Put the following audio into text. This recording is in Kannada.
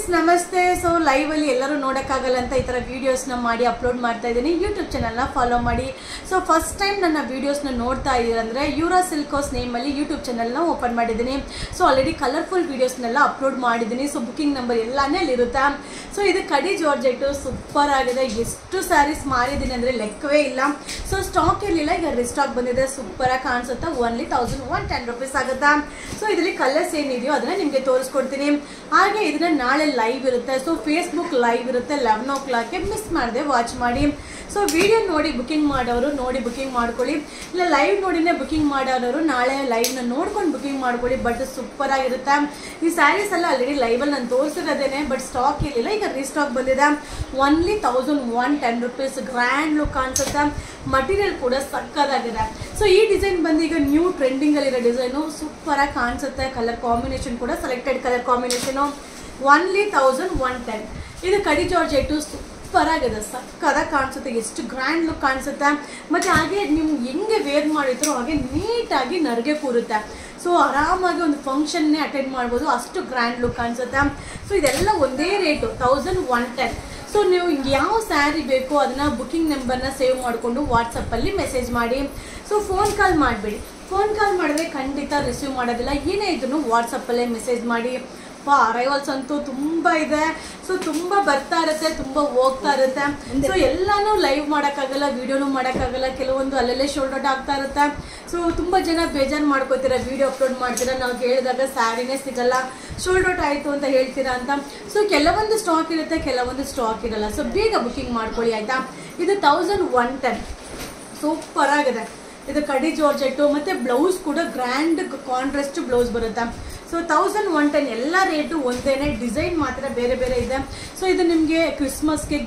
ನಮಸ್ತೆ ಸೊ ಲೈವ್ ಅಲ್ಲಿ ಎಲ್ಲರೂ ನೋಡೋಕ್ಕಾಗಲ್ಲ ಅಂತ ಈ ಥರ ವಿಡಿಯೋಸ್ನ ಮಾಡಿ ಅಪ್ಲೋಡ್ ಮಾಡ್ತಾ ಇದ್ದೀನಿ ಯೂಟ್ಯೂಬ್ ಚಾನಲ್ನ ಫಾಲೋ ಮಾಡಿ ಸೊ ಫಸ್ಟ್ ಟೈಮ್ ನನ್ನ ವಿಡಿಯೋಸ್ನ ನೋಡ್ತಾ ಇದ್ದೀರಂದ್ರೆ ಯೂರಾ ಸಿಲ್ಕೋಸ್ ನೇಮಲ್ಲಿ ಯೂಟ್ಯೂಬ್ ಚಾನಲ್ನ ಓಪನ್ ಮಾಡಿದ್ದೀನಿ ಸೊ ಆಲ್ರೆಡಿ ಕಲರ್ಫುಲ್ ವೀಡಿಯೋಸ್ನೆಲ್ಲ ಅಪ್ಲೋಡ್ ಮಾಡಿದ್ದೀನಿ ಸೊ ಬುಕಿಂಗ್ ನಂಬರ್ ಎಲ್ಲಾನೇ ಅಲ್ಲಿರುತ್ತೆ ಸೊ ಇದು ಕಡಿ ಜಾರ್ಜೆಟ್ಟು ಸೂಪರ್ ಆಗಿದೆ ಎಷ್ಟು ಸ್ಯಾರೀಸ್ ಮಾರಿದ್ದೀನಿ ಅಂದರೆ ಲೆಕ್ಕವೇ ಇಲ್ಲ ಸೊ ಸ್ಟಾಕ್ ಇರಲಿಲ್ಲ ಈಗ ರಿಸ್ಟಾಕ್ ಬಂದಿದೆ ಸೂಪರಾಗಿ ಕಾಣಿಸುತ್ತೆ only thousand one ten rupees ಆಗುತ್ತಾ ಸೊ ಇದರಲ್ಲಿ ಕಲರ್ಸ್ ಏನಿದೆಯೋ ಅದನ್ನ ನಿಮಗೆ ತೋರಿಸ್ಕೊಡ್ತೀನಿ ಹಾಗೆ ಇದನ್ನ ನಾಳೆ ಲೈವ್ ಇರುತ್ತೆ ಸೊ ಫೇಸ್ಬುಕ್ ಲೈವ್ ಇರುತ್ತೆ ಲೆವೆನ್ ಓ ಕ್ಲಾಕ್ಗೆ ಮಿಸ್ ಮಾಡದೆ ವಾಚ್ ಮಾಡಿ ಸೊ ವಿಡಿಯೋ ನೋಡಿ ಬುಕಿಂಗ್ ಮಾಡೋರು ನೋಡಿ ಬುಕಿಂಗ್ ಮಾಡ್ಕೊಳ್ಳಿ ಇಲ್ಲ ಲೈವ್ ನೋಡಿನೇ ಬುಕಿಂಗ್ ಮಾಡೋರು ನಾಳೆ ಲೈವ್ನ ನೋಡ್ಕೊಂಡು ಬುಕಿಂಗ್ ಮಾಡ್ಕೊಳ್ಳಿ ಬಟ್ ಸೂಪರ್ ಆಗಿರುತ್ತೆ ಈ ಸ್ಯಾರೀಸ್ ಎಲ್ಲ ಆಲ್ರೆಡಿ ಲೈವಲ್ಲಿ ನಾನು ತೋರಿಸಿರೋದೇನೆ ಬಟ್ ಸ್ಟಾಕ್ ಇರಲಿಲ್ಲ ಈಗ ರೀಸ್ಟಾಕ್ ಬಂದಿದೆ only thousand one ten rupees grand look ಕಾಣಿಸುತ್ತೆ ಮಟೀರಿಯಲ್ ಕೂಡ ಸಕ್ಕದಾಗಿದೆ ಸೊ ಈ ಡಿಸೈನ್ ಬಂದು ಈಗ ನ್ಯೂ ಟ್ರೆಂಡಿಂಗಲ್ಲಿರೋ ಡಿಸೈನು ಸೂಪರಾಗಿ ಕಾಣಿಸುತ್ತೆ ಕಲರ್ ಕಾಂಬಿನೇಷನ್ ಕೂಡ selected colour combination only thousand one ten ಇದು ಕಡಿ ಜಾರ್ಜೆಟ್ಟು ಸೂಪರ್ ಆಗಿದೆ ಸಕ್ಕದಾಗಿ ಕಾಣಿಸುತ್ತೆ ಎಷ್ಟು ಗ್ರ್ಯಾಂಡ್ ಲುಕ್ ಕಾಣಿಸುತ್ತೆ ಮತ್ತು ಹಾಗೆ ನೀವು ಹೆಂಗೆ ವೇರ್ ಮಾಡಿದ್ರು ಹಾಗೆ ನೀಟಾಗಿ ನರ್ಗೆ ಕೂರುತ್ತೆ ಸೊ ಆರಾಮಾಗಿ ಒಂದು ಫಂಕ್ಷನ್ನೇ ಅಟೆಂಡ್ ಮಾಡ್ಬೋದು ಅಷ್ಟು ಗ್ರ್ಯಾಂಡ್ ಲುಕ್ ಕಾಣಿಸುತ್ತೆ ಸೊ ಇದೆಲ್ಲ ಒಂದೇ rate thousand one ten so ನೀವು ಯಾವ ಸ್ಯಾರಿ ಬೇಕೋ ಅದನ್ನ ಬುಕಿಂಗ್ ನಂಬರ್ನ ಸೇವ್ ಮಾಡಿಕೊಂಡು ವಾಟ್ಸಪ್ಪಲ್ಲಿ ಮೆಸೇಜ್ ಮಾಡಿ ಸೊ ಫೋನ್ ಕಾಲ್ ಮಾಡಬೇಡಿ ಫೋನ್ ಕಾಲ್ ಮಾಡಿದ್ರೆ ಖಂಡಿತ ರಿಸೀವ್ ಮಾಡೋದಿಲ್ಲ ಏನೇ ಇದನ್ನು ವಾಟ್ಸಪ್ಪಲ್ಲೇ ಮೆಸೇಜ್ ಮಾಡಿ ಪಾ ಅರೈವಲ್ಸ್ ಅಂತೂ ತುಂಬ ಇದೆ ಸೊ ತುಂಬ ಬರ್ತಾ ಇರುತ್ತೆ ತುಂಬ ಹೋಗ್ತಾ ಇರುತ್ತೆ ಸೊ ಎಲ್ಲಾನು ಲೈವ್ ಮಾಡೋಕ್ಕಾಗಲ್ಲ ವಿಡಿಯೋನು ಮಾಡೋಕ್ಕಾಗಲ್ಲ ಕೆಲವೊಂದು ಅಲ್ಲಲ್ಲೇ ಶೋಲ್ಡ್ ಔಟ್ ಆಗ್ತಾ ಇರುತ್ತೆ ಸೊ ತುಂಬ ಜನ ಬೇಜಾರು ಮಾಡ್ಕೋತೀರಾ ವಿಡಿಯೋ ಅಪ್ಲೋಡ್ ಮಾಡ್ತೀರಾ ನಾವು ಕೇಳಿದಾಗ ಸ್ಯಾರಿನೇ ಸಿಗಲ್ಲ ಶೋಲ್ಡ್ ಔಟ್ ಆಯಿತು ಅಂತ ಹೇಳ್ತೀರಾ ಅಂತ ಸೊ ಕೆಲವೊಂದು ಸ್ಟಾಕ್ ಇರುತ್ತೆ ಕೆಲವೊಂದು ಸ್ಟಾಕ್ ಇರಲ್ಲ ಸೊ ಬೇಗ ಬುಕಿಂಗ್ ಮಾಡ್ಕೊಳ್ಳಿ ಆಯಿತಾ ಇದು ತೌಸಂಡ್ ಒನ್ ಟೆನ್ ಸೂಪರ್ ಆಗಿದೆ ಇದು ಕಡಿ ಜಾರ್ಜೆಟ್ಟು ಮತ್ತು ಬ್ಲೌಸ್ ಕೂಡ ಗ್ರ್ಯಾಂಡ್ ಕಾಂಟ್ರಾಸ್ಟ್ ಬ್ಲೌಸ್ ಬರುತ್ತೆ ಸೊ ತೌಸಂಡ್ ಒನ್ ಟೆನ್ ಎಲ್ಲ ರೇಟು ಒಂದೇನೆ ಡಿಸೈನ್ ಮಾತ್ರ ಬೇರೆ ಬೇರೆ ಇದೆ ಸೊ ಇದು ನಿಮಗೆ ಕ್ರಿಸ್ಮಸ್ಗೆ